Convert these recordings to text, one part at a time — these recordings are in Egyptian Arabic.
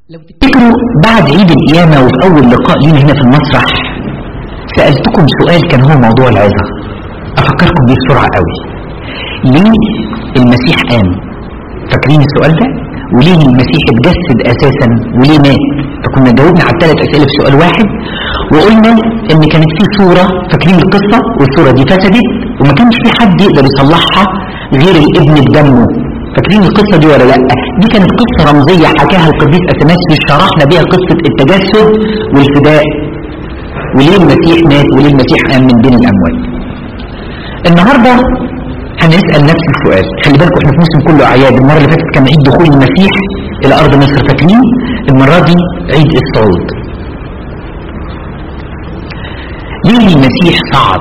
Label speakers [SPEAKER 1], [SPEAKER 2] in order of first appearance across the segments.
[SPEAKER 1] لو تفتكروا بعد عيد القيامة وفي أول لقاء لينا هنا في المسرح سألتكم سؤال كان هو موضوع العظة أفكركم بيه بسرعة قوي ليه المسيح قام فاكرين السؤال ده وليه المسيح اتجسد أساسا وليه مات فكنا جاوبنا على الثلاث أسئلة في سؤال واحد وقلنا إن كانت في صورة فاكرين القصة والصورة دي فسدت وما كانش في حد يقدر يصلحها غير الابن بدمه فاكرين القصة دي ولا لا دي كانت قصة رمزية حكاها القديس أثناسيوس شرحنا بيها قصة التجسد والفداء وليه المسيح مات وليه المسيح قام من بين الأموات النهاردة هنسأل نفس السؤال خلي بالكم احنا في موسم كله أعياد المرة اللي فاتت كان عيد دخول المسيح إلى أرض مصر فاكرين المرة دي عيد الصعود ليه المسيح صعد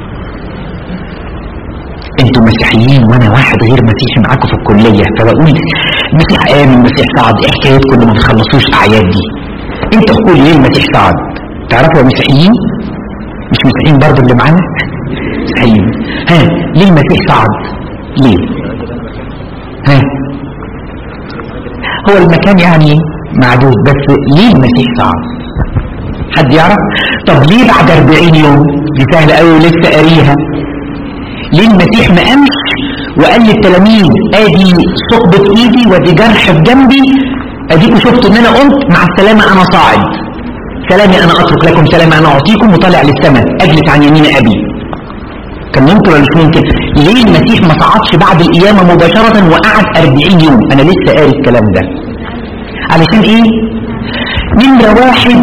[SPEAKER 1] انتوا مسيحيين وانا واحد غير مسيحي معاكم في الكلية فبقول المسيح قام المسيح صعد ايه حكايتكم اللي ما بتخلصوش اعياد دي انتوا احكوا ليه المسيح صعد تعرفوا يا مسيحيين مش مسيحيين برضه اللي معانا مسيحيين ها ليه المسيح صعد ليه ها هو المكان يعني معدود بس ليه المسيح صعد حد يعرف طب ليه بعد 40 يوم دي سهله قوي ولسه قاريها ليه المسيح ما قامش وقال للتلاميذ ادي ثقبة ايدي وادي جرح في جنبي اديكوا شفتوا ان انا قمت مع السلامة انا صاعد سلامي انا اترك لكم سلامي انا اعطيكم وطالع للسماء اجلس عن يمين ابي كان ممكن ولا مش ممكن ليه المسيح ما صعدش بعد القيامة مباشرة وقعد 40 يوم انا لسه قاري الكلام ده علشان ايه نمرة واحد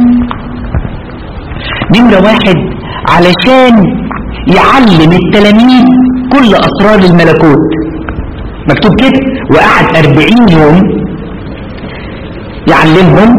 [SPEAKER 1] نمرة واحد علشان يعلم التلاميذ كل أسرار الملكوت مكتوب كده وقعد أربعين يوم يعلمهم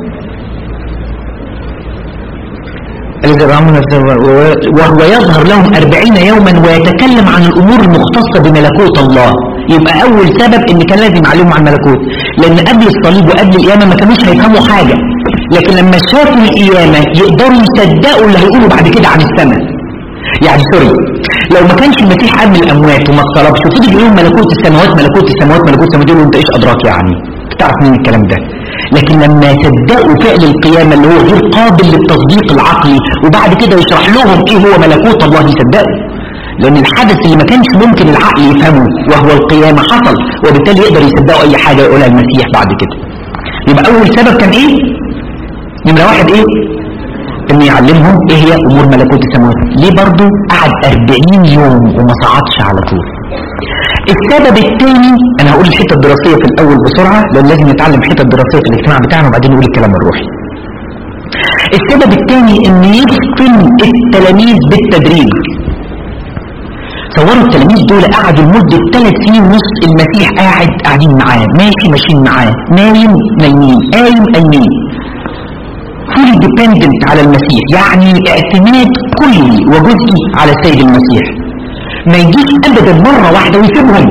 [SPEAKER 1] وهو يظهر لهم أربعين يوما ويتكلم عن الأمور المختصة بملكوت الله يبقى أول سبب إن كان لازم يعلمهم عن الملكوت لأن قبل الصليب وقبل القيامة ما كانوش هيفهموا حاجة لكن لما شافوا القيامة يقدروا يصدقوا اللي هيقولوا بعد كده عن السماء يعني سوري لو ما كانش المسيح قام من الاموات وما اتصلبش وفضل يقول ملكوت السماوات ملكوت السماوات ملكوت السماوات يقولوا انت ايش ادراك يعني تعرف مين الكلام ده لكن لما صدقوا فعل القيامه اللي هو غير قابل للتصديق العقلي وبعد كده يشرح لهم ايه هو ملكوت الله يصدقوا لان الحدث اللي ما كانش ممكن العقل يفهمه وهو القيامه حصل وبالتالي يقدر يصدقوا اي حاجه يقولها المسيح بعد كده يبقى اول سبب كان ايه نمره واحد ايه ان يعلمهم ايه هي امور ملكوت السماوات ليه برضو قعد 40 يوم وما صعدش على طول السبب الثاني انا هقول الحته الدراسيه في الاول بسرعه لان لازم نتعلم الحته الدراسيه في الاجتماع بتاعنا وبعدين نقول الكلام الروحي السبب الثاني ان يفطن التلاميذ بالتدريج تصوروا التلاميذ دول قعدوا لمدة ثلاث سنين ونص المسيح قاعد قاعدين معاه ماشي ماشيين معاه نايم نايمين قايم قايمين فولي ديبندنت على المسيح يعني اعتماد كلي وجزئي على السيد المسيح ما يجيش ابدا مرة واحدة ويسيبهم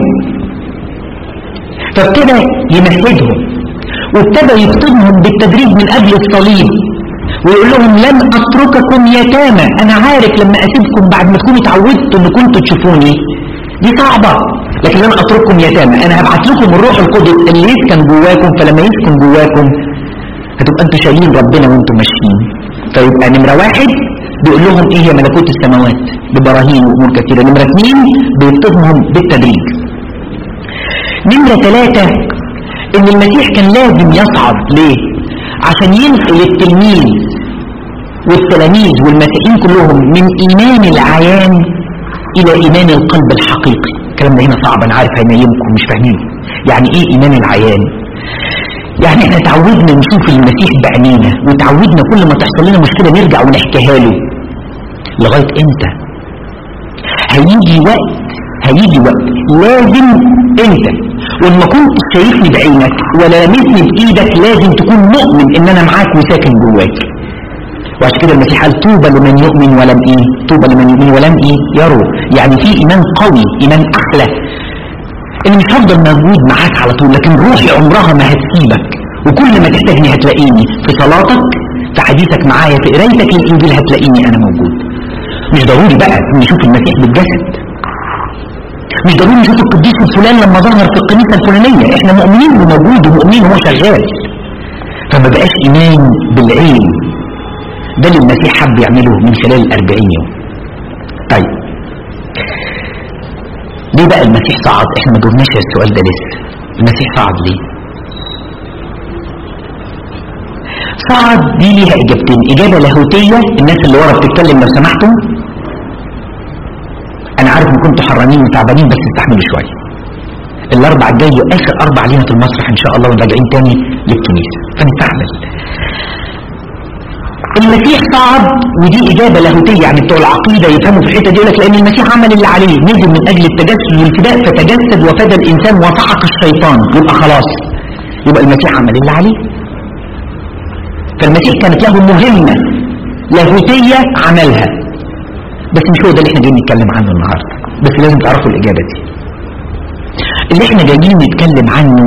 [SPEAKER 1] فابتدى يمهدهم وابتدى يفطنهم بالتدريج من قبل الصليب ويقول لهم لن اترككم يتامى انا عارف لما اسيبكم بعد ما تكونوا اتعودتوا ان كنتوا تشوفوني دي صعبة لكن لن اترككم يتامى انا هبعت لكم الروح القدس اللي يسكن جواكم فلما يسكن جواكم هتبقى انتوا شايلين ربنا وانتوا ماشيين فيبقى نمرة واحد بيقول لهم ايه هي ملكوت السماوات ببراهين وامور كثيرة نمرة اثنين بيطلبهم بالتدريج نمرة ثلاثة ان المسيح كان لازم يصعد ليه عشان ينقل التلميذ والتلاميذ والمسيحيين كلهم من ايمان العيان الى ايمان القلب الحقيقي الكلام ده هنا صعب انا عارف هينيمكم مش فاهمين يعني ايه ايمان العيان يعني احنا تعودنا نشوف المسيح بعينينا وتعودنا كل ما تحصل لنا مشكله نرجع ونحكيها له لغايه امتى هيجي وقت هيجي وقت لازم انت وان ما كنتش شايفني بعينك ولا لمسني بايدك لازم تكون مؤمن ان انا معاك وساكن جواك وعشان كده المسيح قال طوبى لمن يؤمن ولم ايه طوبى لمن يؤمن ولم ايه يروا يعني في ايمان قوي ايمان احلى ان مش هفضل موجود معاك على طول لكن روحي عمرها ما هتسيبك وكل ما تحتاجني هتلاقيني في صلاتك في حديثك معايا في قرايتك للانجيل هتلاقيني انا موجود مش ضروري بقى نشوف المسيح بالجسد مش ضروري نشوف القديس الفلان لما ظهر في الكنيسه الفلانيه احنا مؤمنين انه موجود ومؤمنين هو شغال فما بقاش ايمان بالعين ده اللي المسيح حب يعمله من خلال الاربعين يوم طيب ليه بقى المسيح صعد احنا ما جبناش السؤال ده لسه المسيح صعد ليه صعد دي ليها اجابتين اجابه لاهوتيه الناس اللي ورا بتتكلم لو سمحتم انا عارف ان كنتوا حرانين وتعبانين بس استحملوا شويه الاربع الجاي اخر اربع لينا في المسرح ان شاء الله وراجعين تاني للكنيسه فنستحمل المسيح صعد ودي اجابه لاهوتيه يعني بتوع العقيده يفهموا في الحته دي يقول لك لان المسيح عمل اللي عليه نزل من اجل التجسد والفداء فتجسد وفدى الانسان وسحق الشيطان يبقى خلاص يبقى المسيح عمل اللي عليه فالمسيح كانت له مهمه لاهوتيه عملها بس مش هو ده اللي احنا جايين نتكلم عنه النهارده بس لازم تعرفوا الاجابه دي اللي احنا جايين نتكلم عنه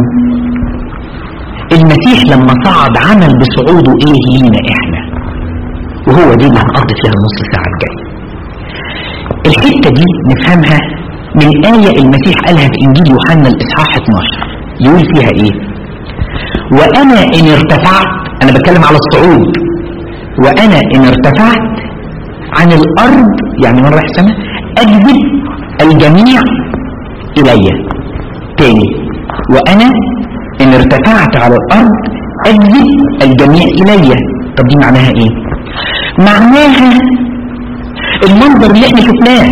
[SPEAKER 1] المسيح لما صعد عمل بصعوده ايه لينا احنا وهو دي اللي هنقضي فيها النص ساعة الجاية الحتة دي نفهمها من آية المسيح قالها في إنجيل يوحنا الإصحاح 12 يقول فيها إيه وأنا إن ارتفعت أنا بتكلم على الصعود وأنا إن ارتفعت عن الأرض يعني من رايح السماء أجذب الجميع إلي تاني وأنا إن ارتفعت على الأرض أجذب الجميع إلي طب دي معناها إيه معناها المنظر اللي احنا شفناه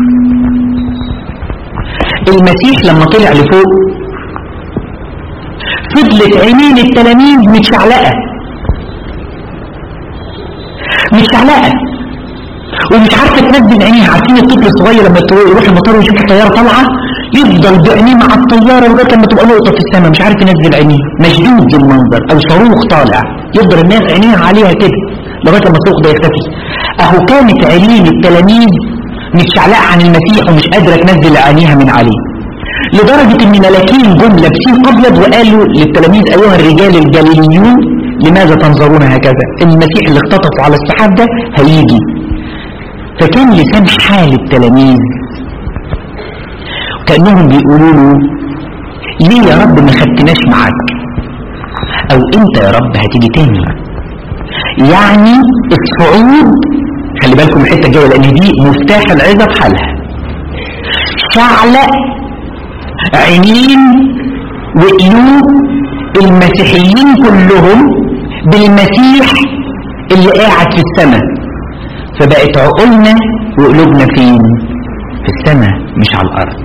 [SPEAKER 1] المسيح لما طلع لفوق فضلت عينين التلاميذ متشعلقه متشعلقه ومش عارفه تنزل عينيها عارفين الطفل الصغير لما يروح المطار ويشوف الطياره طالعه يفضل بعينيه مع الطياره لغايه لما تبقى نقطه في السماء مش عارف ينزل عينيه مشدود للمنظر او صاروخ طالع يفضل الناس عينيها عليها كده لغايه لما الصاروخ ده يختفي اهو كانت عينين التلاميذ متشعلقه عن المسيح ومش قادره تنزل عينيها من عليه لدرجه ان ملاكين جم لابسين ابيض وقالوا للتلاميذ ايها الرجال الجليليون لماذا تنظرون هكذا المسيح اللي اختطفوا على السحاب ده هيجي فكان لسان حال التلاميذ كأنهم بيقولوا له ليه يا رب ما خدتناش معاك او انت يا رب هتيجي تاني يعني الصعود خلي بالكم الحته الجايه لان دي مفتاح العظه في حالها شعلق عينين وقلوب المسيحيين كلهم بالمسيح اللي قاعد في السماء فبقت عقولنا وقلوبنا فين في السماء مش على الارض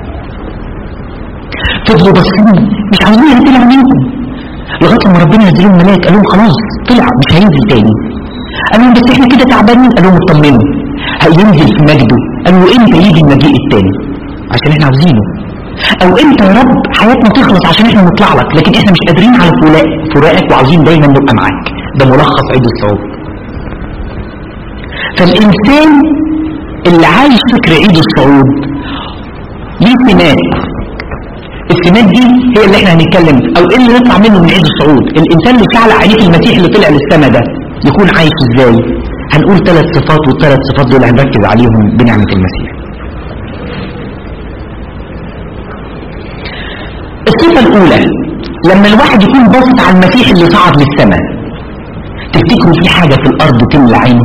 [SPEAKER 1] فضلوا باصين مش عاوزين يطلع منكم لغايه لما ربنا ينزل لهم ملاك قال لهم خلاص طلع مش هينزل تاني قال لهم بس احنا كده تعبانين قال لهم اطمنوا هينزل في مجده قالوا امتى يجي المجيء التاني عشان احنا عاوزينه او امتى يا رب حياتنا تخلص عشان احنا نطلع لك لكن احنا مش قادرين على فراق فراقك وعاوزين دايما نبقى معاك ده ملخص عيد الصعود فالانسان اللي عايش فكر عيد الصعود ليه سمات السمات دي هي اللي احنا هنتكلم او ايه اللي نطلع منه من عيد الصعود الانسان اللي شعل عينيه المسيح اللي طلع للسما ده يكون عايش ازاي هنقول ثلاث صفات والثلاث صفات دول هنركز عليهم بنعمة المسيح الصفة الأولى لما الواحد يكون باصص على المسيح اللي صعد للسماء تفتكروا في حاجة في الأرض تملى عينه؟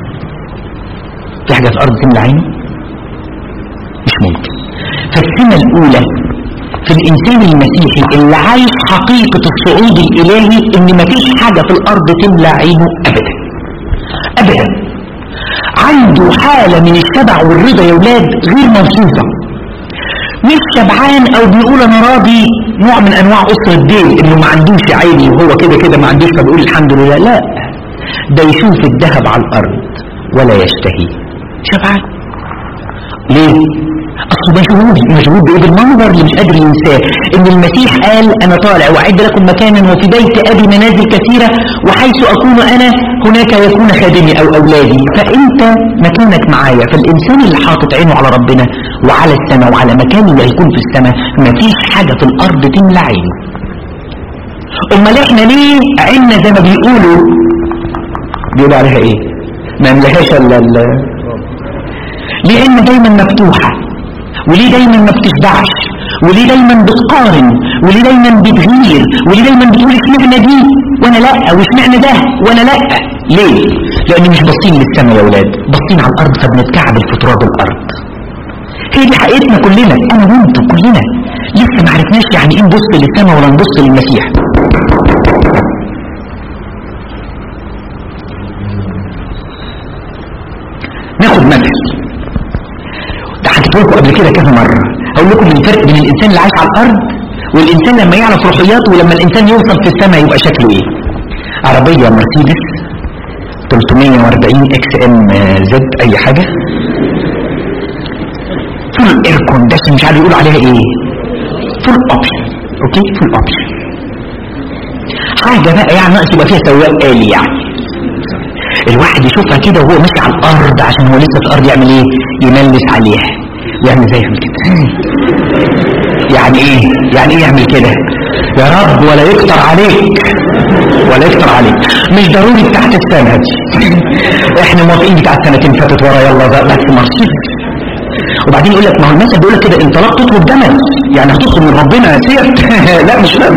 [SPEAKER 1] في حاجة في الأرض تملى عينه؟ مش ممكن فالسمة الأولى في الإنسان المسيحي اللي عايش حقيقة الصعود الإلهي إن مفيش حاجة في الأرض تملى عينه أبدا أبدا عنده حالة من الشبع والرضا يا ولاد غير موصوفة مش شبعان او بيقول انا راضي نوع من انواع اسر الدين انه ما عندوش عيني وهو كده كده ما عندوش فبيقول الحمد لله لا ده يشوف الذهب على الارض ولا يشتهي شبعان ليه اصله مشهود مشهود بايه بالمنظر اللي مش قادر ينساه ان المسيح قال انا طالع واعد لكم مكانا وفي بيت ابي منازل كثيره وحيث اكون انا هناك يكون خادمي او اولادي فانت مكانك معايا فالانسان اللي حاطط عينه على ربنا وعلى السماء وعلى مكانه اللي هيكون في السماء مفيش حاجه في الارض تملى عينه امال احنا ليه عيننا زي ما بيقولوا بيقولوا عليها ايه ما ملهاش الا ليه عيننا دايما مفتوحه وليه دايما ما بتشبعش وليه دايما بتقارن وليه دايما بتغير وليه دايما بتقول اشمعنى دي وانا لا واشمعنى ده وانا لا ليه لان مش باصين للسماء يا ولاد باصين على الارض فبنتكعبل في تراب الارض هي دي حقيقتنا كلنا انا وانتوا كلنا لسه ما عرفناش يعني ايه نبص للسماء ولا نبص للمسيح ناخد مثل ده حكيت لكم قبل كده كذا مره اقول لكم الفرق بين الانسان اللي عايش على الارض والانسان لما يعرف روحياته ولما الانسان يوصل في السماء يبقى شكله ايه عربيه مرسيدس 340 اكس ام زد اي حاجه فول اير كونديشن مش عارف يقولوا عليها ايه فول اوبشن اوكي فول اوبشن حاجه بقى يعني ناقص يبقى فيها سواق آلي يعني الواحد يشوفها كده وهو ماشي على الارض عشان هو لسه في الارض يعمل ايه يملس عليها يعمل زي يعمل كده يعني ايه يعني ايه يعمل كده يا رب ولا يكتر عليك ولا يكتر عليك مش ضروري بتاعت السنة دي احنا موافقين بتاعت سنتين فاتت ورا يلا بقى بس مرسيدس وبعدين يقول لك ما هو المثل بيقول لك كده انت لا تطلب جمل يعني هتطلب من ربنا سيرت لا مش فاهم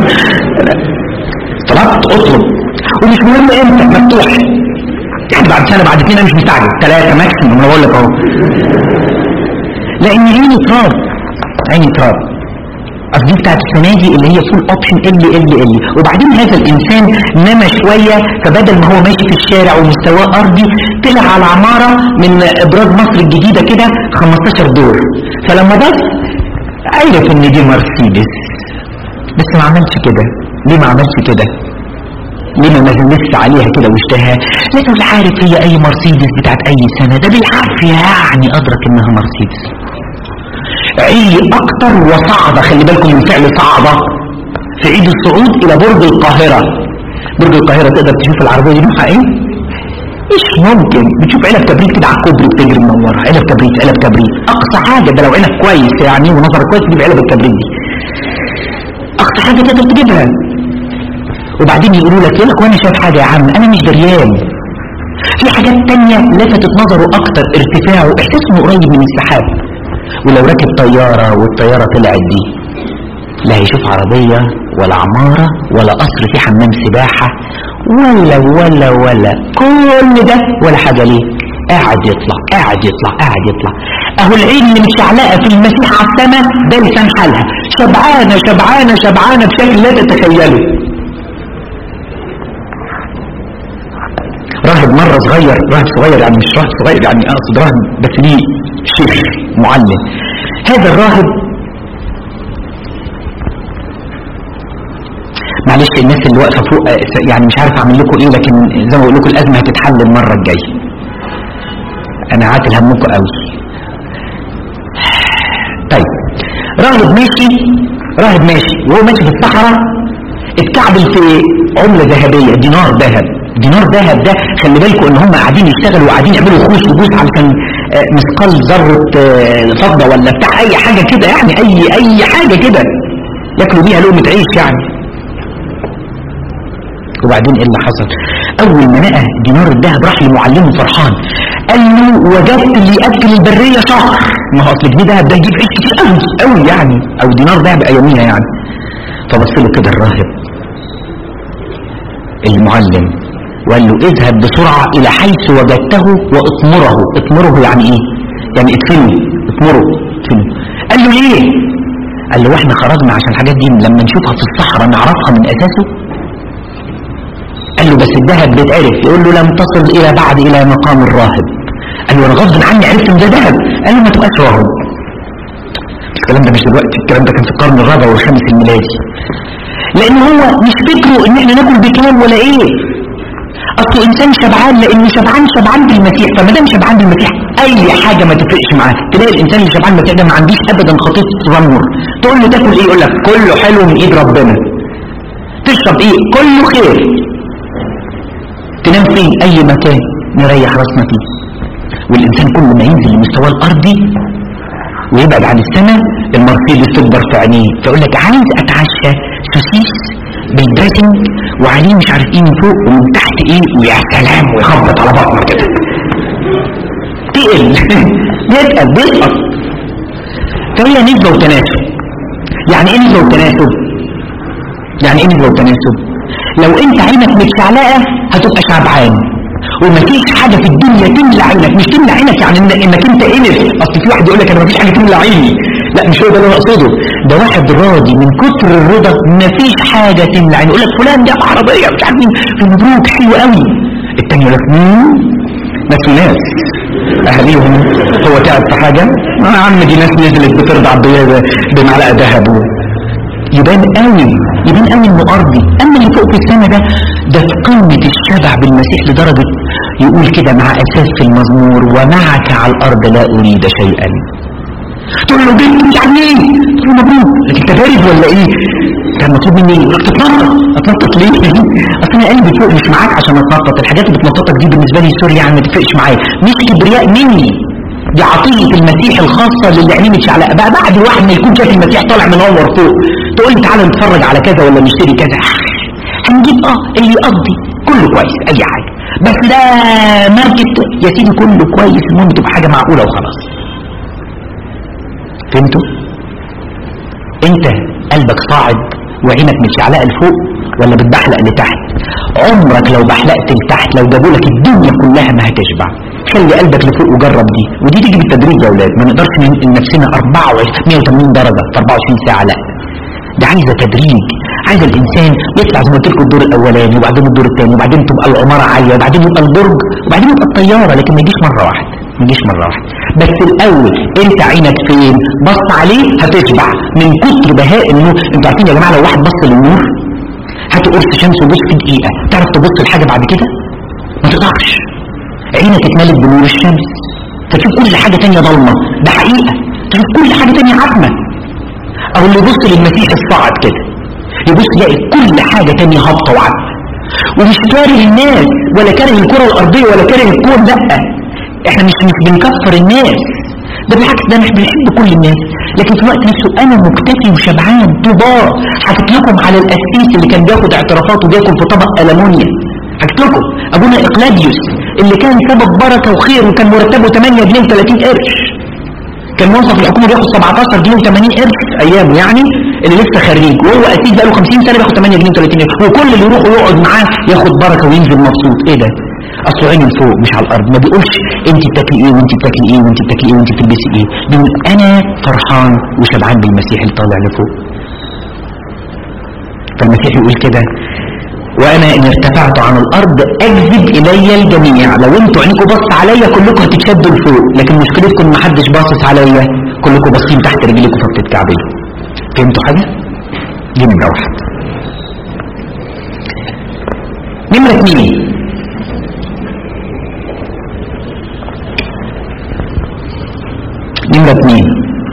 [SPEAKER 1] طلبت اطلب ومش مهم امتى مفتوح يعني بعد سنه بعد اثنين انا مش مستعجل ثلاثه ماكسيموم انا بقول لك اهو لان عيني تراب عيني تراب قصدي بتاعت السنه دي اللي هي فول اوبشن ال ال ال وبعدين هذا الانسان نما شويه فبدل ما هو ماشي في الشارع ومستواه ارضي طلع على عماره من ابراج مصر الجديده كده 15 دور فلما بص عرف ان دي مرسيدس بس ما عملش كده ليه ما عملش كده ليه ما مزنفش عليها كده واشتهى لانه لا عارف هي اي مرسيدس بتاعت اي سنه ده بالعافيه يعني ادرك انها مرسيدس علي اكتر وصعد خلي بالكم من فعل صعد في عيد الصعود الى برج القاهرة برج القاهرة تقدر تشوف العربية دي نوعها ايه مش ممكن بتشوف علب كبريت كده على الكوبري بتجري منورة علب كبريت علب كبريت اقصى حاجة ده لو عينك كويس يعني ونظرك كويس تجيب علب الكبريت دي اقصى حاجة تقدر تجيبها وبعدين يقولوا لك يقول لك وانا شايف حاجة يا عم انا مش دريان في حاجات تانية لفتت نظره اكتر ارتفاعه احساسه قريب من السحاب ولو راكب طيارة والطيارة طلعت دي لا هيشوف عربية ولا عمارة ولا قصر فيه حمام سباحة ولا ولا ولا كل ده ولا حاجة ليه قاعد يطلع قاعد يطلع قاعد يطلع اهو العين اللي متشعلقة في المسيح على السماء ده لسان حالها شبعانة شبعانة شبعانة بشكل لا تتخيله راهب مرة صغير راهب صغير يعني مش راهب صغير يعني اقصد راهب بس ليه شيخ معلم هذا الراهب معلش الناس اللي واقفه فوق يعني مش عارف اعمل لكم ايه لكن زي ما بقول لكم الازمه هتتحل المره الجايه انا عاتل همكم قوي طيب راهب ماشي راهب ماشي وهو ماشي في الصحراء اتكعبل في عمله ذهبيه دينار ذهب دينار ذهب ده خلي بالكم ان هم قاعدين يشتغلوا وقاعدين يعملوا خوش وجوز علشان مثقال ذره فضه ولا بتاع اي حاجه كده يعني اي اي حاجه كده ياكلوا بيها لقمه عيش يعني وبعدين ايه اللي حصل اول ما لقى دينار الذهب راح لمعلمه فرحان قال له وجدت اللي ياكل البريه شهر ما هو اصل جنيه دهب ده يجيب عيش كتير قوي قوي يعني او دينار دهب اياميها يعني فبص له كده الراهب المعلم وقال له اذهب بسرعة الى حيث وجدته واطمره اطمره يعني ايه يعني ادفنه اطمره ادفنه قال له ليه قال له احنا خرجنا عشان الحاجات دي لما نشوفها في الصحراء نعرفها من اساسه قال له بس الذهب بيتعرف يقول له لم تصل الى بعد الى مقام الراهب قال له انا غصب عني عرفت ان ده ذهب قال له ما تبقاش راهب الكلام ده مش دلوقتي الكلام ده كان في القرن الرابع والخامس الميلادي لان هو مش فكره ان احنا ناكل بكام ولا ايه اصله انسان شبعان لانه شبعان شبعان بالمسيح فما دام شبعان بالمسيح اي حاجه ما تفرقش معاه تلاقي الانسان اللي شبعان بالمسيح ده ما عنديش ابدا خطيط تذمر تقول له تاكل ايه يقول لك كله حلو من ايد ربنا تشرب ايه كله خير تنام فين اي مكان نريح راسنا فيه والانسان كل ما ينزل لمستواه الارضي ويبعد عن السماء المرسيدس تكبر في عينيه فيقول لك عايز اتعشى سوسيس بالدريسنج وعليه مش عارف ايه من فوق ومن تحت ايه ويا سلام ويخبط على بطنه كده تقل يتقل بيسقط فهي نسبة وتناسب يعني ايه نسبة وتناسب يعني ايه نسبة وتناسب لو انت عينك متشعلقة هتبقى شبعان ومفيش حاجة في الدنيا تملى عينك مش تملى عينك يعني إن انك انت انف اصل في واحد يقول لك انا مفيش حاجة تملى عيني لا مش هو ده اللي انا اقصده ده واحد راضي من كتر الرضا مفيش حاجة تملى عينه يقول لك فلان جاب عربية مش عارف مين في مبروك حلو قوي التاني يقول لك مم، ناس وناس اهاليهم هو تعب في حاجة آه يا عم دي ناس نزلت بترضع ب- بمعلقة ذهب يبان قوي يبان قوي انه ارضي اما اللي فوق في السماء ده ده في قمه الشبع بالمسيح لدرجه يقول كده مع اساس في المزمور ومعك على الارض لا اريد شيئا تقول له بنت مش عارف ايه تقول له مبروك لكن انت بارد ولا ايه كان مطلوب مني ايه؟ يقول لك تتنطط اتنطط ليه اصل انا قلبي فوق مش معاك عشان اتنطط الحاجات اللي بتنططك دي بالنسبه لي سوري يعني ما تفرقش معايا مش كبرياء مني دي عطية المسيح الخاصة للي عينيه متشعلقة بقى بعد واحد ما يكون شايف المسيح طالع منور فوق تقول لي تعالى نتفرج على كذا ولا نشتري كذا هنجيب اه اللي يقضي كله كويس اي حاجة بس ده ماركت يا سيدي كله كويس المهم تبقى حاجة معقولة وخلاص فهمتوا انت قلبك صاعد وعينك متشعلقة لفوق ولا بتبحلق لتحت عمرك لو بحلقت لتحت لو جابوا لك الدنيا كلها ما هتشبع خلي قلبك لفوق وجرب دي ودي تيجي بالتدريج يا اولاد ما نقدرش ننقل نفسنا 24 180 درجه في 24 ساعه لا ده عايزه تدريج عايزه الانسان يطلع زي ما قلت لكم الدور الاولاني وبعدين الدور الثاني وبعدين تبقى العماره عاليه وبعدين يبقى البرج وبعدين يبقى الطياره لكن ما يجيش مره واحده ما يجيش مره واحده بس الاول انت عينك فين بص عليه هتشبع من كتر بهاء النور انتوا عارفين يا جماعه لو واحد بص للنور هات قرص شمس وبص في دقيقه تعرف تبص لحاجه بعد كده ما تقدرش عينك اتملت بنور الشمس فتشوف كل حاجة تانية ضلمة ده حقيقة تشوف كل حاجة تانية عتمة او اللي يبص للمسيح الصاعد كده يبص يلاقي كل حاجة تانية هابطة وعتمة ومش كاره الناس ولا كاره الكرة الأرضية ولا كاره الكون لا احنا مش مش بنكفر الناس ده بالعكس ده احنا بنحب كل الناس لكن في الوقت نفسه انا مكتفي وشبعان طوباه حكيت لكم على القسيس اللي كان بياخد اعترافات وبياكل في طبق ألمونيا حكيت لكم ابونا اقلاديوس اللي كان سبب بركه وخير وكان مرتبه 8 جنيه و30 قرش كان موظف الحكومه بياخد 17 جنيه و80 قرش في ايامه يعني اللي لسه خريج وهو قسيس بقاله 50 سنه بياخد 8 جنيه و30 قرش وكل اللي يروح ويقعد معاه ياخد بركه وينزل مبسوط ايه ده اصله عيني فوق مش على الارض ما بيقولش انت بتاكلي ايه وانت بتاكلي ايه وانت بتاكلي ايه وانت بتلبسي ايه بيقول انا فرحان وشبعان بالمسيح اللي طالع لفوق فالمسيح يقول كده وانا ان ارتفعت عن الارض اجذب الي الجميع لو انتوا عينكم بص عليا كلكم هتتشدوا لفوق لكن مشكلتكم ما حدش باصص عليا كلكم باصين تحت رجليكم فبتتكعبلوا فهمتوا حاجه دي نمره واحد نمره اتنين نمره اتنين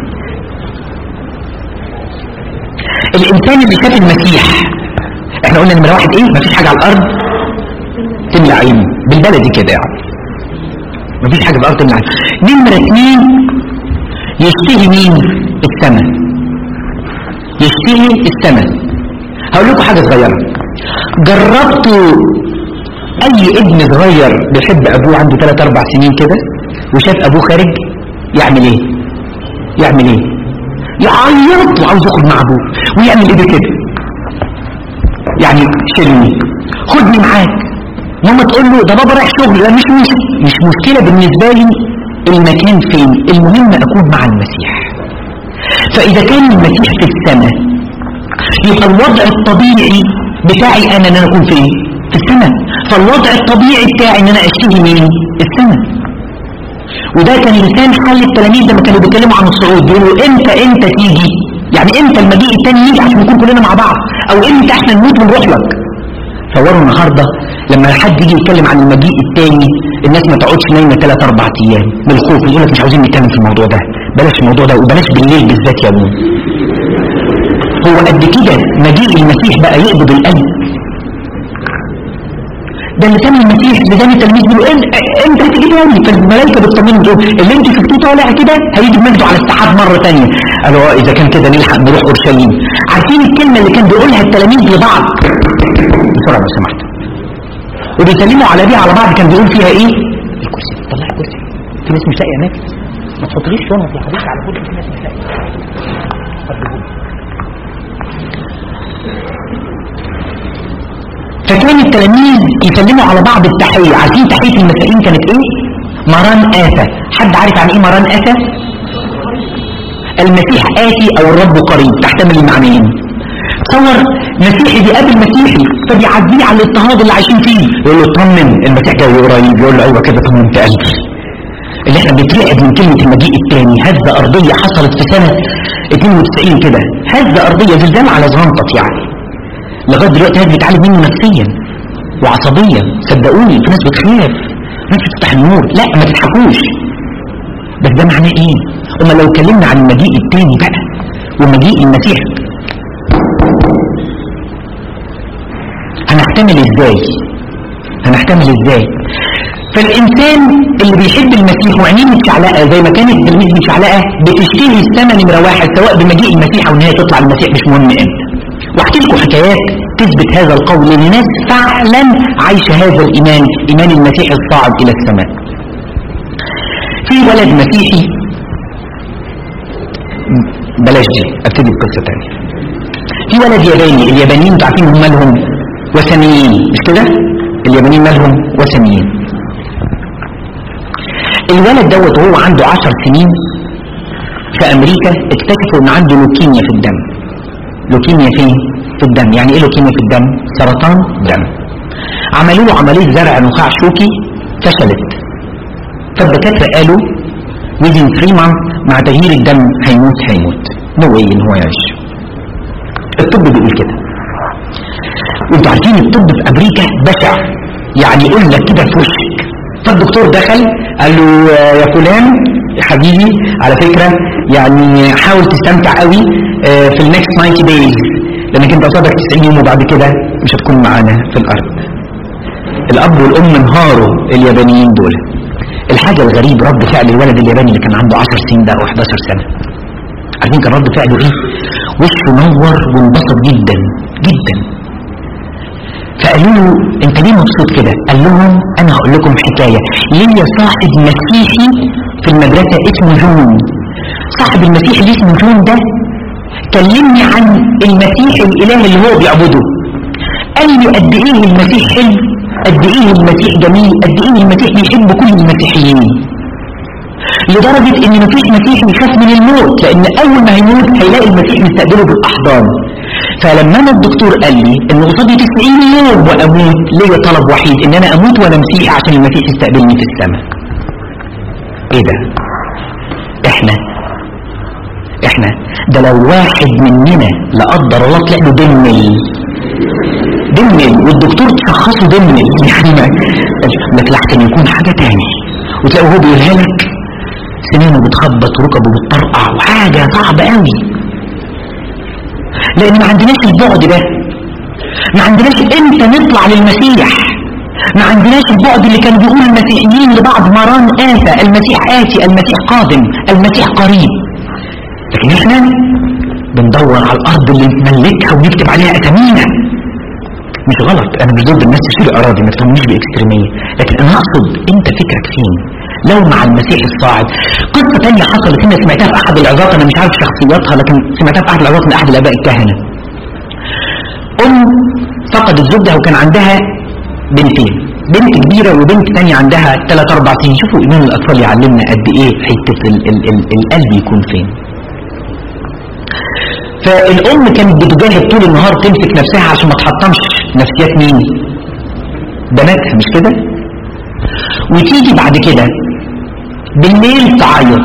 [SPEAKER 1] الانسان اللي شاف المسيح احنا قلنا نمره واحد ايه مفيش حاجه على الارض تملى عينه بالبلدي كده يعني مفيش حاجه في الارض تملى عينه نمره اتنين يشتهي مين السماء يشتهي السماء هقول لكم حاجه صغيره جربتوا اي ابن صغير بيحب ابوه عنده 3 4 سنين كده وشاف ابوه خارج يعمل ايه يعمل ايه يعيط وعاوز يخرج مع ابوه ويعمل ايه كده يعني شيلني خدني معاك ماما تقول له ده بابا رايح شغل لا مش مش مش مشكله بالنسبه لي المكان فين المهم اكون مع المسيح فاذا كان المسيح في السماء يبقى الوضع الطبيعي بتاعي انا ان انا اكون فين في السماء فالوضع الطبيعي بتاعي ان انا اشتهي مين السماء وده كان لسان حال التلاميذ لما كانوا بيتكلموا عن الصعود بيقولوا امتى امتى تيجي يعني امتى المجيء التاني يجي عشان نكون كلنا مع بعض او امتى احنا نموت ونروح لك تصوروا النهارده لما حد يجي يتكلم عن المجيء التاني الناس ما تقعدش نايمه ثلاث اربع ايام من الخوف يقول لك مش عاوزين نتكلم في الموضوع ده بلاش الموضوع ده وبلاش بالليل بالذات يا ابني هو قد كده مجيء المسيح بقى يقبض القلب ده اللي كان المسيح لسان التلميذ بيقولوا إن انت هتيجي تاني فالملائكه بتطمنوا دول اللي انتوا شفتوه طالع كده هيجي مجده على السحاب مره ثانيه قالوا اه اذا كان كده نلحق نروح اورشليم عارفين الكلمه اللي كان بيقولها التلاميذ لبعض بسرعه لو سمحت وبيسلموا على دي على بعض كان بيقول فيها ايه الكرسي طلع الكرسي في ناس مش لاقيه اماكن ما تحطليش شنط يا حبيبي على كل في ناس مش لاقيه فكان التلاميذ يسلموا على بعض التحية عارفين تحية المسائين كانت ايه مران آتى حد عارف عن ايه مران آتى المسيح آتي او الرب قريب تحتمل المعنيين تصور مسيحي بيقابل مسيحي فبيعديه على الاضطهاد اللي عايشين فيه يقول له طمن المسيح جاي قريب يقول له ايوه كده طمنت قلبي اللي احنا بنترعب من كلمة المجيء الثاني هزة أرضية حصلت في سنة 92 كده هزة أرضية زلزال على زغنطط يعني لغاية دلوقتي ناس بتعالج منه نفسيا وعصبيا صدقوني في ناس بتخاف ناس بتفتح النور لا ما تضحكوش بس ده معناه ايه؟ اما لو اتكلمنا عن المجيء الثاني بقى ومجيء المسيح هنحتمل ازاي هنحتمل ازاي فالانسان اللي بيحب المسيح وعينيه متشعلقه زي ما كانت التلميذ متشعلقه بتشتهي السما نمره واحد سواء بمجيء المسيح او ان هي تطلع المسيح مش مهم امتى واحكي لكم حكايات تثبت هذا القول لان ناس فعلا عايشه هذا الايمان ايمان المسيح الصاعد الى السماء في ولد مسيحي بلاش دي ابتدي بقصه ثانيه في ولد ياباني اليابانيين انتوا عارفين هم مالهم وثنيين مش كده اليابانيين مالهم وثنيين الولد دوت وهو عنده عشر سنين في امريكا اكتشفوا ان عنده لوكيميا في الدم لوكيميا فين في الدم يعني ايه لوكيميا في الدم سرطان دم عملوا له عمليه زرع نخاع شوكي فشلت فالدكاتره قالوا within 3 months مع تغيير الدم هيموت هيموت نو واي ان هو يعيش الطب بيقول كده وانتوا عارفين الطب في امريكا بشع يعني يقول لك كده في وشك فالدكتور دخل قال له آه، يا فلان يا حبيبي على فكره يعني حاول تستمتع قوي آه، في النكست 90 دايز لانك انت قصادك 90 يوم وبعد كده مش هتكون معانا في الارض الاب والام انهاروا اليابانيين دول الحاجه الغريب رد فعل الولد الياباني اللي كان عنده 10 سنين ده او 11 سنه عارفين كان رد فعله ايه وشه نور وانبسط جدا جدا فقالوا له انت ليه مبسوط كده قال لهم انا هقول لكم حكايه ليا صاحب مسيحي في المدرسه اسمه جون صاحب المسيح اللي اسمه جون ده كلمني عن المسيح الاله اللي هو بيعبده قال لي قد ايه المسيح حلو قد ايه المسيح جميل قد ايه المسيح بيحب كل المسيحيين لدرجة ان مفيش مسيحي يخاف من الموت لان اول ما هيموت هيلاقي المسيح مستقبله بالاحضان فلما انا الدكتور قال لي ان قصادي 90 يوم واموت ليا طلب وحيد ان انا اموت وانا مسيحي عشان المسيح يستقبلني في السماء ايه ده احنا احنا ده لو واحد مننا لا قدر الله طلع له دمل دمل والدكتور تشخصه دمل يعني ما لك لحسن يكون حاجة تاني وتلاقيه هو بيقولها لك سنينه بتخبط وركبه بتطرقع وحاجة صعبة قوي لان ما عندناش البعد ده ما عندناش امتى نطلع للمسيح ما عندناش البعد اللي كان بيقول المسيحيين لبعض مران آتى المسيح آتي المسيح قادم المسيح قريب لكن احنا بندور على الارض اللي نملكها ونكتب عليها اسامينا مش غلط انا مش ضد الناس تشتري اراضي ما تفهمنيش باكستريميه لكن انا اقصد انت فكرك فين لو مع المسيح الصاعد قصه تانية حصلت هنا سمعتها في احد العظات انا مش عارف شخصياتها لكن سمعتها في احد العظات من احد الاباء الكهنه ام فقدت زوجها وكان عندها بنتين بنت كبيرة وبنت تانية عندها 3 4 سنين شوفوا إيمان الأطفال يعلمنا قد إيه حتة ال ال ال القلب يكون فين فالأم كانت بتجاهد طول النهار تمسك نفسها عشان ما تحطمش نفسيات مين بناتها مش كده وتيجي بعد كده بالليل تعيط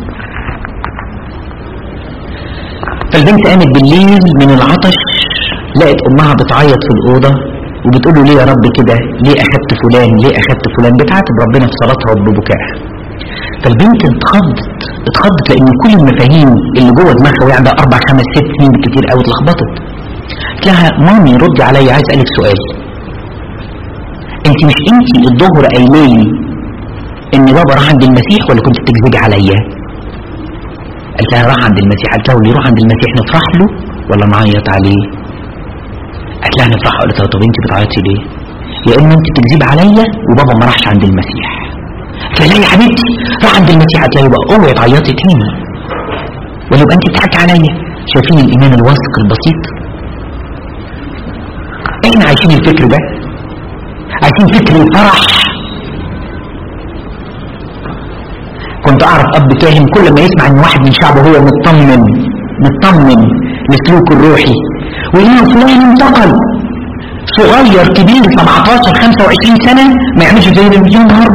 [SPEAKER 1] فالبنت قامت بالليل من العطش لقت امها بتعيط في الاوضه وبتقول له ليه يا رب كده ليه اخدت فلان ليه اخدت فلان بتعاتب ربنا في صلاتها وببكائها فالبنت اتخضت اتخضت لان كل المفاهيم اللي جوه دماغها وهي عندها اربع خمس ست سنين بالكتير قوي اتلخبطت قلت لها مامي ردي عليا عايز اسالك سؤال انت مش انت الظهر قايله لي ان بابا راح عند المسيح ولا كنت بتكذبي عليا قالت لها راح عند المسيح قالت لها واللي يروح عند المسيح نفرح له ولا نعيط عليه قالت لها نفرح قالت لها طب انت بتعيطي ليه يا اما انت بتكذبي عليا وبابا ما راحش عند المسيح قالت لها يا حبيبتي راح عند المسيح قالت لها يبقى اوعي تعيطي تاني ولا يبقى انت بتضحكي عليا شايفين الايمان الواثق البسيط احنا عايشين عايشين الفكر ده عايشين فكر الفرح كنت اعرف اب كاهن كل ما يسمع ان واحد من شعبه هو مطمن مطمن لسلوكه الروحي ويقول له فلان انتقل صغير كبير 17 25 سنه ما يعملش زي المليون نهار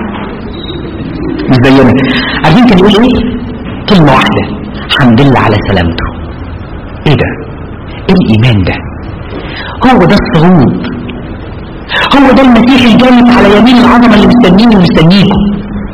[SPEAKER 1] مش زينا عارفين كان يقول ايه كلمه واحده الحمد لله على سلامته ايه ده ايه الايمان ده هو ده الصعود هو ده المسيح الجالس على يمين العظمه اللي مستنيني ومستنيكم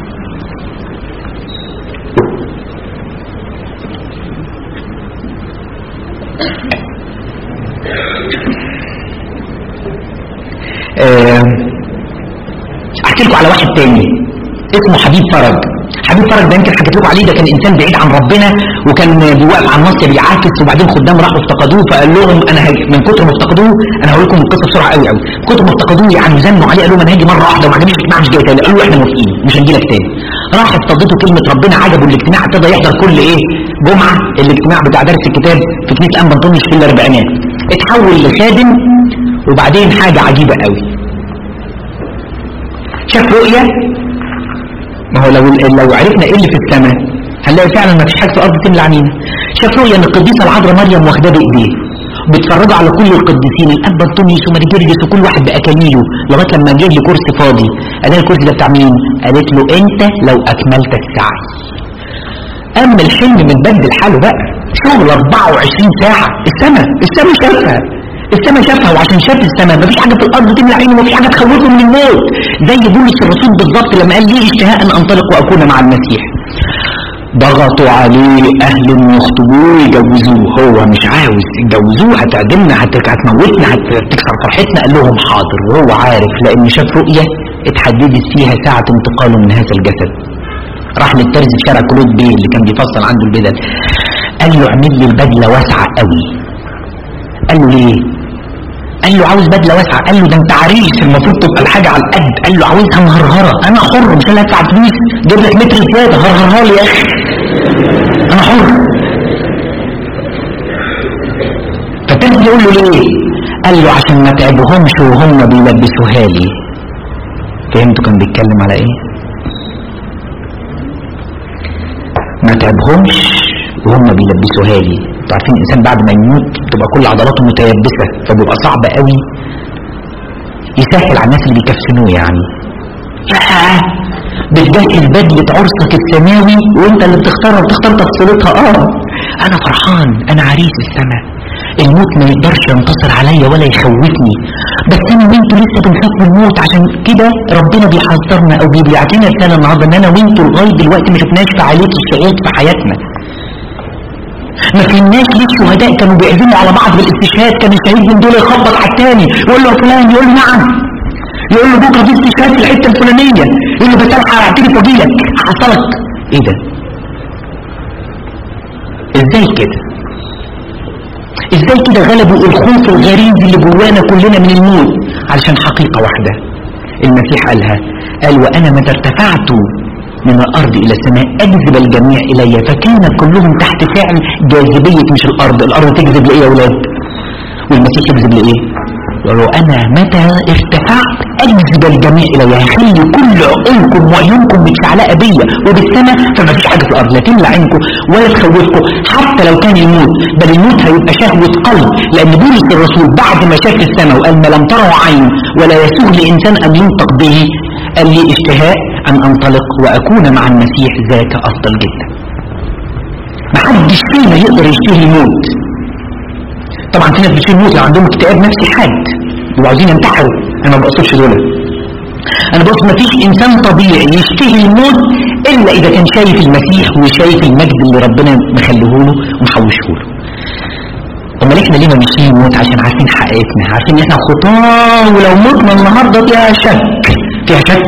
[SPEAKER 1] احكي لكم على واحد تاني اسمه حبيب فرج حبيب فرج ده يمكن حكيت لكم عليه ده كان انسان بعيد عن ربنا وكان بيوقف على الناصيه بيعاكس وبعدين خدام راحوا افتقدوه فقال لهم انا هاجي من كتر ما افتقدوه انا هقول لكم القصه بسرعه قوي قوي من كتر ما افتقدوه يعني زنوا عليه قالوا لهم انا هاجي مره واحده وما عجبنيش الاجتماع مش جاي تاني قالوا له احنا موافقين مش هنجي لك تاني راح افتقدته كلمه ربنا عجبه الاجتماع ابتدى يحضر كل ايه جمعه الاجتماع بتاع درس الكتاب في كنيسه الانبا انطونيوس في الاربعينات اتحول لخادم وبعدين حاجه عجيبه قوي شاف رؤيه ما هو لو لو عرفنا ايه اللي في السماء هنلاقي فعلا ما فيش حاجه في الارض تملى عنينا شاف رؤيا ان القديسه العذراء مريم واخداه بايديه بيتفرجوا على كل القديسين الاب انطونيوس ومارجرجس وكل واحد باكاليله لغايه لما جه لي كرسي فاضي قال لها الكرسي ده بتاع مين؟ قالت له انت لو اكملت السعي اما الحلم متبدل حاله بقى شغل 24 ساعه السماء السماء شافها السماء شافها وعشان شاف السماء مفيش حاجه في الارض تملى عينه مفيش حاجه تخوفه من الموت زي بولس الرسول بالظبط لما قال لي اشتهاء ان انطلق واكون مع المسيح ضغطوا عليه اهل يخطبوه يجوزوه هو مش عاوز يجوزوه هتعدمنا هت- هتموتنا هتكسر فرحتنا قال لهم حاضر وهو عارف لان شاف رؤيه اتحددت فيها ساعه انتقاله من هذا الجسد راح للترز في شارع كلود بيه اللي كان بيفصل عنده البدل قال له اعمل لي البدله واسعه قوي قال له ليه قال له عاوز بدله واسعه قال له ده انت عريس المفروض تبقى الحاجه على القد قال له عاوزها مهرهره انا حر مش انا هدفع فلوس جيب لك متر زياده هرهرها لي يا اخي انا حر فالتاني يقول له ليه قال له عشان ما تعبهمش وهم بيلبسوها لي فهمتوا كان بيتكلم على ايه ما تعبهمش وهم بيلبسوها لي انتوا عارفين الانسان بعد ما يموت تبقى كل عضلاته متيبسه فبيبقى صعب قوي يسهل على الناس اللي بيكفنوه يعني ياه بتجهز بدلة عرسك السماوي وانت اللي بتختارها بتختار تفصيلتها اه انا فرحان انا عريس السماء الموت ما يقدرش ينتصر عليا ولا يخوفني بس انا وانتوا لسه بنخاف من الموت عشان كده ربنا بيحذرنا او بيبعت لنا رساله النهارده ان انا وانتوا لغايه دلوقتي ما شفناش فعاليه الصعود في حياتنا ما فهمناش ليه الشهداء كانوا بيعزموا على بعض بالاستشهاد كان الشهيد من دول يخبط على الثاني يقول له يا فلان يقول له نعم يقول له بكره في استشهاد في الحته الفلانيه يقول له بس انا هعترف واجي لك حصلك ايه ده؟ ازاي كده؟ ازاي كده غلبوا الخوف الغريب اللي جوانا كلنا من الموت علشان حقيقه واحده المسيح قالها قال وانا متى ارتفعت من الارض الى السماء اجذب الجميع الي فكان كلهم تحت فعل جاذبيه مش الارض الارض تجذب لايه يا اولاد والمسيح يجذب لايه قالوا انا متى ارتفعت اجذب الجميع الي هخلي كل عقولكم وعيونكم متشعلقه بيا وبالسماء فما فيش حاجه في الارض لا تملى عينكم ولا تخوفكم حتى لو كان الموت بل الموت هيبقى شهوه قلب لان بولس الرسول بعد ما شاف السماء وقال ما لم تره عين ولا يسوغ لانسان ان ينطق به قال لي اشتهاء ان انطلق واكون مع المسيح ذاك افضل جدا محدش فينا يقدر يشتهي الموت طبعا في ناس بتشيل الموت لو عندهم اكتئاب نفسي حاد يبقوا عاوزين ينتحروا انا ما بقصدش دول انا بقصد ما فيش انسان طبيعي يشتهي الموت الا اذا كان شايف المسيح وشايف المجد اللي ربنا مخليه له ومحوشه له امال احنا ليه ما بنشتهي الموت عشان عارفين حقيقتنا عارفين ان احنا خطاه ولو متنا النهارده فيها شك فيها شك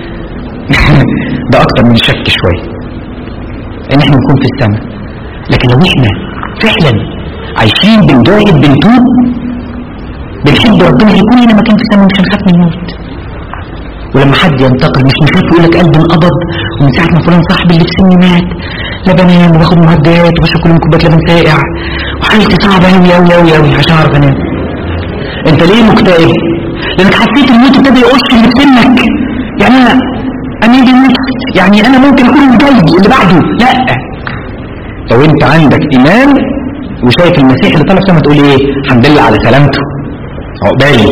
[SPEAKER 1] ده اكتر من شك شويه ان احنا نكون في السماء لكن لو احنا فعلا عايشين بنجاهد بنتوب بنحب ربنا يكون لنا مكان في السماء مش هنخاف من الموت ولما حد ينتقل مش نخاف يقول لك قلبي انقبض ومن ساعه ما فلان صاحبي اللي في سني مات لا بنام وباخد مهدئات وبشرب كل يوم كوبايه لبن ساقع وحالتي صعبه قوي قوي قوي قوي عشان اعرف انام انت ليه مكتئب لانك حسيت الموت ابتدى يقش اللي في سنك يعني انا انا يجي يعني انا ممكن اكون الجاي اللي بعده لا لو انت عندك ايمان وشايف المسيح اللي طلع سما تقول ايه الحمد لله على سلامته عقبالي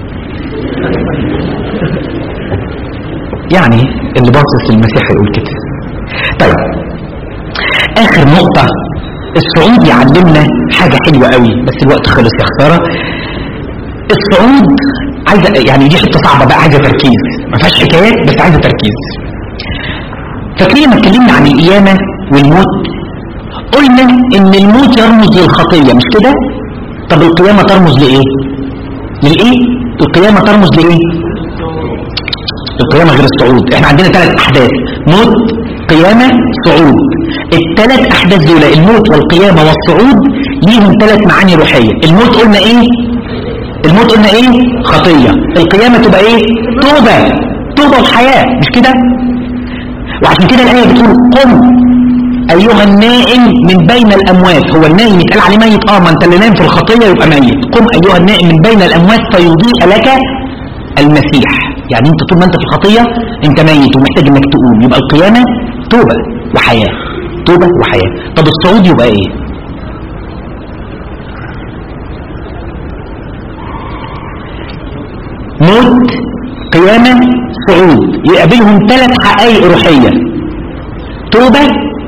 [SPEAKER 1] يعني اللي باصص للمسيح هيقول كده طيب اخر نقطة الصعود يعلمنا حاجة حلوة قوي بس الوقت خلص يا خسارة الصعود عايزة يعني دي حتة صعبة بقى عايزة تركيز ما فيهاش حكايات بس عايزة تركيز فاكرين لما اتكلمنا عن القيامة والموت قلنا ان الموت يرمز للخطية مش كده طب القيامة ترمز لايه للايه القيامة ترمز لايه القيامة غير الصعود احنا عندنا ثلاث احداث موت قيامة صعود الثلاث احداث دول الموت والقيامة والصعود ليهم ثلاث معاني روحية الموت قلنا ايه الموت قلنا ايه خطية القيامة تبقى ايه توبة توبة وحياة مش كده وعشان كده الآية بتقول قم أيها النائم من بين الأموات هو النائم يتقال عليه ميت اه ما انت اللي نايم في الخطية يبقى ميت قم أيها النائم من بين الأموات فيضيء لك المسيح يعني انت طول ما انت في الخطية انت ميت ومحتاج انك تقوم يبقى القيامة توبة وحياة توبة وحياة طب الصعود يبقى ايه موت قيامة صعود يقابلهم ثلاث حقائق روحية توبة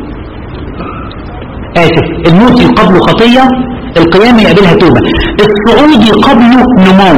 [SPEAKER 1] آسف الموت يقابله خطية القيامة يقابلها توبة الصعود يقابله نمو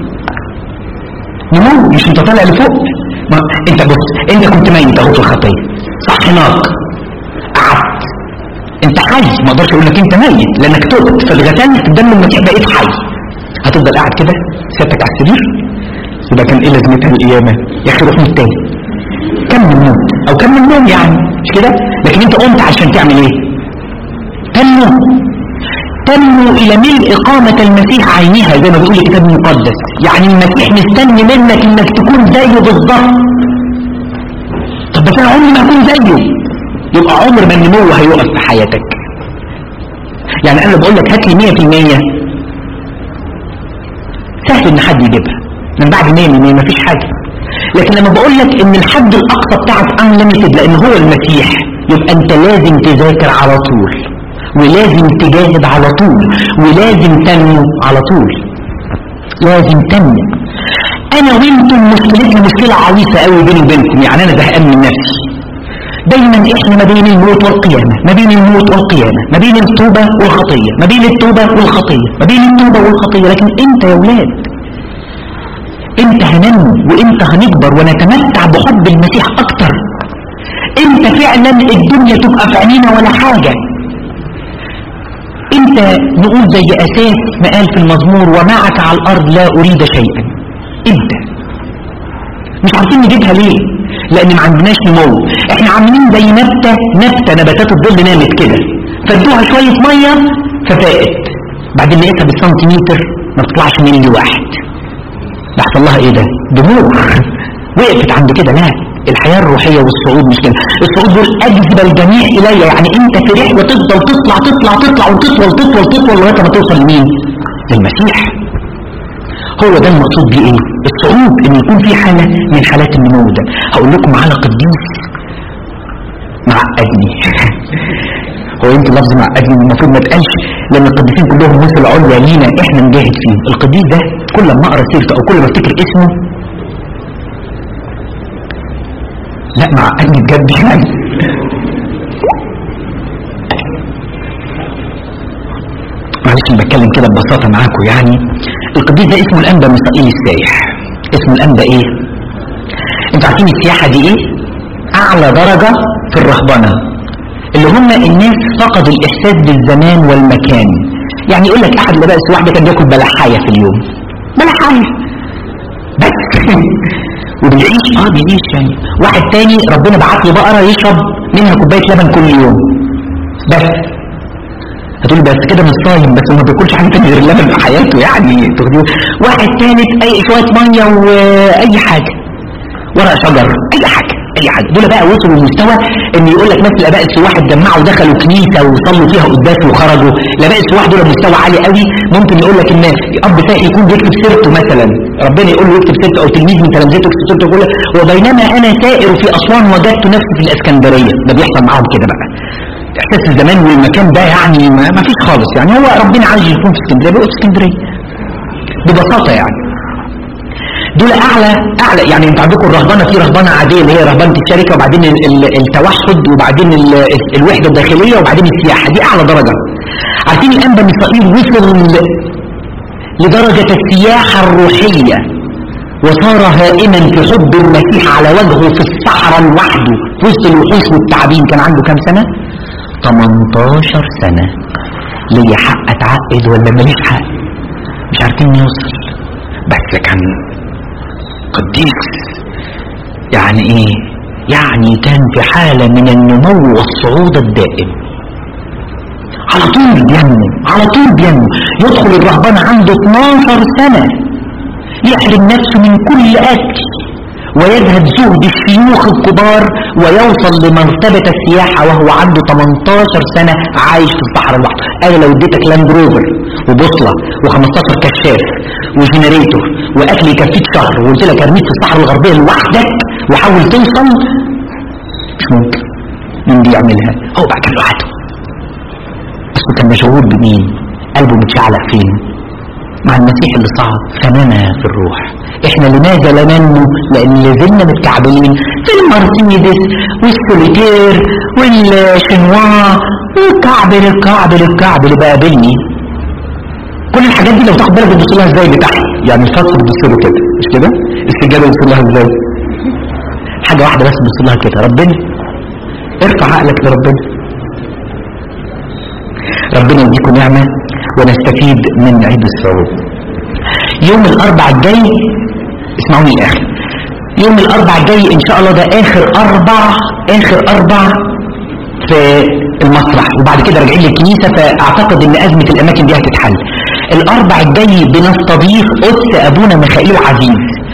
[SPEAKER 1] نمو مش انت طالع لفوق ما انت بص انت كنت ميت اهو في الخطية صحناك قعدت انت حي ما اقدرش اقول لك انت ميت لانك تبت فاتغسلت بدم المسيح بقيت حي هتفضل قاعد كده سيادتك على السرير يبقى كان ايه لازمتها القيامه يا اخي روح موت تاني كمل موت او كمل نوم يعني مش كده لكن انت قمت عشان تعمل ايه تنمو تنمو الى ملء اقامه المسيح عينها زي ما بيقول الكتاب المقدس يعني المسيح مستني منك انك تكون زيه بالظبط طب بس انا عمري ما اكون زيه يبقى عمر ما النمو هيقف في حياتك يعني انا بقول لك هات لي 100% سهل ان حد يجيبها من بعد 100 100 مفيش حاجة لكن لما بقول لك ان الحد الاقصى بتاعك unlimited لان هو المسيح يبقى انت لازم تذاكر على طول ولازم تجاهد على طول ولازم تنمو على طول لازم تنمو انا وانتم مشكلتنا مشكلة عويصة قوي بيني وبينكم يعني انا زهقان من نفسي دايما احنا ما بين الموت والقيامة ما بين الموت والقيامة ما بين التوبة والخطية ما بين التوبة والخطية ما بين التوبة والخطية لكن انت يا ولاد امتى هننمو وامتى هنكبر ونتمتع بحب المسيح اكتر امتى فعلا الدنيا تبقى في عينينا ولا حاجة امتى نقول زي اساس ما قال في المزمور ومعك على الارض لا اريد شيئا امتى مش عارفين نجيبها ليه لان ما عندناش نمو احنا عاملين زي نبتة نبتة نباتات الظل نامت كده فادوها شوية مية ففاقت بعدين لقيتها بالسنتيمتر ما بتطلعش ملي واحد ده حصل لها ايه ده دموع وقفت عند كده لا الحياة الروحية والصعود مش كده الصعود دول أجذب الجميع إلي يعني أنت في رحلة تفضل تطلع تطلع تطلع وتطول تطول تطول لغاية ما توصل لمين للمسيح هو ده المقصود بيه ايه الصعود ان يكون في حالة من حالات النمو ده هقول لكم على قديس معقدني هو يمكن لفظ معقدني المفروض ما اتقالش لان القديسين كلهم مثل عليا لينا احنا نجاهد فيه القديس ده كل ما اقرا سيرته او كل ما افتكر اسمه لا معقدني بجد يعني معلش بتكلم كده ببساطه معاكم يعني القديس ده اسمه الانبا ميسائيل السايح اسمه الانبا ايه انتوا عارفين السياحه دي ايه اعلى درجه في الرهبنه اللي هم الناس فقدوا الاحساس بالزمان والمكان يعني يقول لك احد الاباء السواح ده كان بياكل بلحايه في اليوم بلحايه بس وبيعيش اه بيعيش يعني واحد تاني ربنا بعت له بقره يشرب منها كوبايه لبن كل يوم بس هتقول بس كده مش صايم بس ما بياكلش حاجه تانية غير اللبن في حياته يعني تاخدوه واحد تالت اي شويه ميه واي حاجه ورق شجر اي حاجه اي حاجه دول بقى وصلوا لمستوى ان يقول لك ناس الاباء السواح اتجمعوا ودخلوا كنيسه وصلوا فيها قداس وخرجوا الاباء السواح دول مستوى عالي قوي ممكن يقول لك ان اب سائل يكون بيكتب سيرته مثلا ربنا يقول له يكتب سيرته او تلميذ من تلامذته يكتب سيرته يقول له وبينما انا سائر في اسوان وجدت نفسي في الاسكندريه ده بيحصل معاهم كده بقى احساس الزمان والمكان ده يعني ما ما فيش خالص يعني هو ربنا عايز يكون في اسكندريه بيقول في اسكندريه ببساطه يعني دول اعلى اعلى يعني انت عندكم الرهبنه في رهبنه عاديه اللي هي رهبنه الشركه وبعدين ال- ال- التوحد وبعدين ال- الوحده الداخليه وبعدين السياحه دي اعلى درجه عارفين الان بني اسرائيل وصل لدرجه السياحه الروحيه وصار هائما في حب المسيح على وجهه في الصحراء لوحده في وسط الوحوش والتعابين كان عنده كام سنه 18 سنه ليا حق اتعقد ولا ماليش حق مش عارفين نوصل بس كان قديس يعني ايه يعني كان في حالة من النمو والصعود الدائم على طول بينمو على طول بينمو يدخل الرهبان عنده 12 سنة يحرم نفسه من كل أكل ويذهب زهد الشيوخ الكبار ويوصل لمرتبة السياحة وهو عنده 18 سنة عايش في الصحراء لوحده أنا لو اديتك لاند روفر وبوصلة و15 كشاف وجنريتور وأكل يكفيك شهر وقلت لك ارميك في الصحراء الغربية لوحدك وحاول توصل مش ممكن مين دي يعملها هو بقى كان لوحده أصله كان مشغول بمين قلبه متشعلق فين مع المسيح اللي صعد فننا في الروح احنا لماذا لا ننمو لان لازلنا متكعبلين في المرسيدس والسوليتير والشنوا والكعبل الكعبل الكعبل بقى قابلني كل الحاجات دي لو تاخد بالك بتبص لها ازاي بتحت يعني الفصل بتبص له كده مش كده السجاده بتبص لها ازاي حاجه واحده بس بتبص لها كده ربنا ارفع عقلك لربنا ربنا يديكم نعمه ونستفيد من عيد الصعود يوم الاربع الجاي اسمعوني الاخر يوم الاربع الجاي ان شاء الله ده اخر اربع اخر اربع في المسرح وبعد كده راجعين للكنيسه فاعتقد ان ازمه الاماكن دي هتتحل الاربع الجاي بنستضيف قدس ابونا ميخائيل عزيز